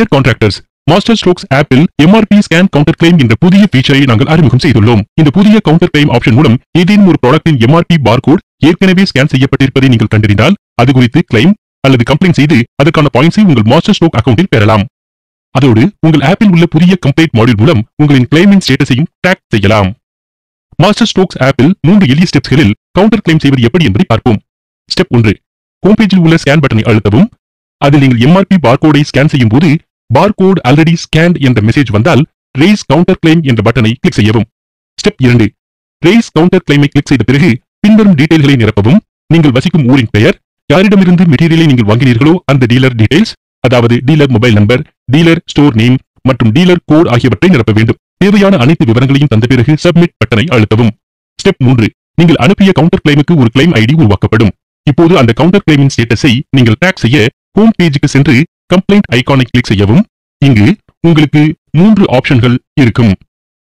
dear contractors master strokes ஆப்பில் MRP scan counter claim என்ற புதிய ஃபீச்சரை நாங்கள் அறிமுகம் செய்துள்ளோம் இந்த புதிய கவுண்டர் கிளைம் ஆப்ஷன் மூலம் ஏதேனும் ஒரு ப்ராடக்ட்டின் எம்ஆர்பி பார்கோட் ஏற்கனவே ஸ்கேன் செய்யப்பட்டிருப்பதை நீங்கள் கண்டறிந்தால் அது குறித்து கிளைம் அல்லது கம்ப்ளைண்ட் செய்து அதற்கான பாயிண்ட்ஸை உங்கள் மாஸ்டர் ஸ்ட்ரோக் அக்கவுண்டில் பெறலாம் அதோடு உங்கள் ஆப்பில் உள்ள புதிய கம்ப்ளைண்ட் மாடியூல் மூலம் உங்களின் கிளைமின் ஸ்டேட்டஸையும் ட்ராக் செய்யலாம் மாஸ்டர் ஸ்ட்ரோக்ஸ் ஆப்பில் மூன்று எளிய ஸ்டெப்ஸ்களில் கவுண்டர் கிளைம் செய்வது எப்படி என்பதை பார்ப்போம் ஸ்டெப் ஒன்று ஹோம் பேஜில் உள்ள ஸ்கேன் பட்டனை அழுத்தவும் அதில் நீங்கள் எம்ஆர்பி பார்கோடை ஸ்கேன் செய்யும் போது பார்கோட் ஆல்ரெடி ஸ்கேன் என்ற மெசேஜ் வந்தால் ரேஸ் கவுண்டர் கிளைம் என்ற பட்டனை கிளிக் செய்யவும் ஸ்டெப் இரண்டு ரேஸ் கவுண்டர் கிளைமை கிளிக் செய்த பிறகு பின்வரும் டீடைல்களை நிரப்பவும் நீங்கள் வசிக்கும் ஊரின் பெயர் யாரிடமிருந்து மெட்டீரியலை நீங்கள் வாங்கினீர்களோ அந்த டீலர் டீடைல்ஸ் அதாவது dealer mobile number dealer store name மற்றும் டீலர் கோட் ஆகியவற்றை நிரப்ப வேண்டும் தேவையான அனைத்து விவரங்களையும் தந்த பிறகு சப்மிட் பட்டனை அழுத்தவும் ஸ்டெப் மூன்று நீங்கள் அனுப்பிய கவுண்டர் கிளைமுக்கு ஒரு கிளைம் ஐடி உருவாக்கப்படும் இப்போது அந்த கவுண்டர் கிளைமின் ஸ்டேட்டஸை நீங்கள் ட்ராக் செய்ய ஹோம் பேஜுக்கு சென்று கம்ப்ளைண்ட் ஐகானை கிளிக் செய்யவும் இங்கு உங்களுக்கு மூன்று ஆப்ஷன்கள் இருக்கும்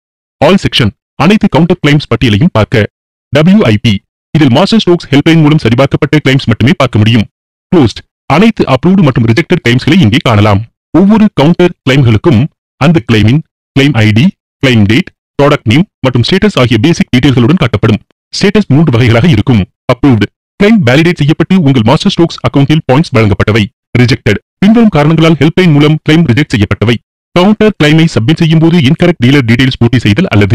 ஆல் செக்ஷன் அனைத்து கவுண்டர் கிளைம்ஸ் பட்டியலையும் பார்க்க WIP இதில் மாஸ்டர் ஸ்ட்ரோக்ஸ் ஹெல்ப்லைன் மூலம் சரிபார்க்கப்பட்ட கிளைம்ஸ் மட்டுமே பார்க்க முடியும் க்ளோஸ்ட் அனைத்து அப்ரூவ்டு மற்றும் ரிஜெக்டட் கிளைம்ஸ்களை இங்கே காணலாம் ஒவ்வொரு கவுண்டர் கிளைம்களுக்கும் அந்த கிளைமின் claim ID claim date product name மற்றும் ஸ்டேட்டஸ் ஆகிய பேசிக் டீடைல்களுடன் காட்டப்படும் ஸ்டேட்டஸ் மூன்று வகைகளாக இருக்கும் அப்ரூவ்டு கிளைம் வேலிடேட் செய்யப்பட்டு உங்கள் மாஸ்டர் ஸ்ட்ரோக்ஸ் அக்கவுண்டில் பாயிண்ட்ஸ் வழங்கப்பட்டவை ரிஜெக்டட் பின்வரும் காரணங்களால் ஹெல்ப்லைன் மூலம் கிளைம் ரிஜெக்ட் செய்யப்பட்டவை கவுண்டர் கிளைமை சப்மிட் செய்யும் போது இன்கரெக்ட் டீலர் டீடைல்ஸ் பூர்த்தி செய்தல் அல்லது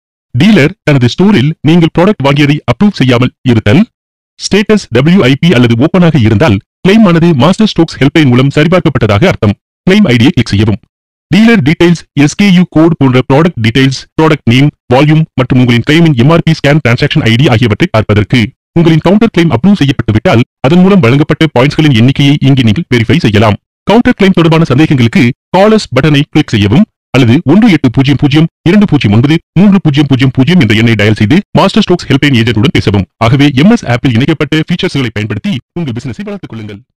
டீலர் தனது ஸ்டோரில் நீங்கள் ப்ராடக்ட் வாங்கியதை அப்ரூவ் செய்யாமல் இருத்தல் ஸ்டேட்டஸ் WIP அல்லது ஓபனாக இருந்தால் கிளைம் ஆனது மாஸ்டர் ஸ்ட்ரோக்ஸ் ஹெல்ப்லைன் மூலம் சரிபார்க்கப்பட்டதாக அர்த்தம் கிளைம் ஐடியை கிளிக் செய்யவும் டீலர் டீடைல்ஸ் SKU கோட் போன்ற product details product name volume மற்றும் உங்களின் கிளைமின் எம்ஆர்பி ஸ்கேன் டிரான்சாக்ஷன் ஐடி ஆகியவற்றை பார்ப்பதற்கு உங்களின் கவுண்டர் கிளைம் அப்ரூவ் செய்யப்பட்டு விட்டால் அதன் மூலம் வழங்கப்பட்ட பாயிண்ட்ஸ்களின் எண்ணிக்கையை இங்கே நீங்கள் வெரிஃபை செய்யலாம் கவுண்டர் கிளைம் தொடர்பான சந்தேகங்களுக்கு காலர்ஸ் பட்டனை கிளிக் செய்யவும் அல்லது ஒன்று எட்டு பூஜ்ஜியம் பூஜ்ஜியம் இரண்டு பூஜ்ஜியம் ஒன்பது மூன்று பூஜ்ஜியம் பூஜ்ஜியம் பூஜ்ஜியம் என்ற எண்ணை டயல் செய்து மாஸ்டர் ஸ்ட்ரோக்ஸ் ஹெல்ப்லைன் ஏஜென்ட்டுடன் பேசவும் ஆகவே எம்எஸ் ஆப்பில் இணைக்கப்பட்ட ஃபீச்சர்ஸ்களை பயன்படுத்தி உங்கள் பிசினஸை வளர்த்துக் கொள்ளுங்கள்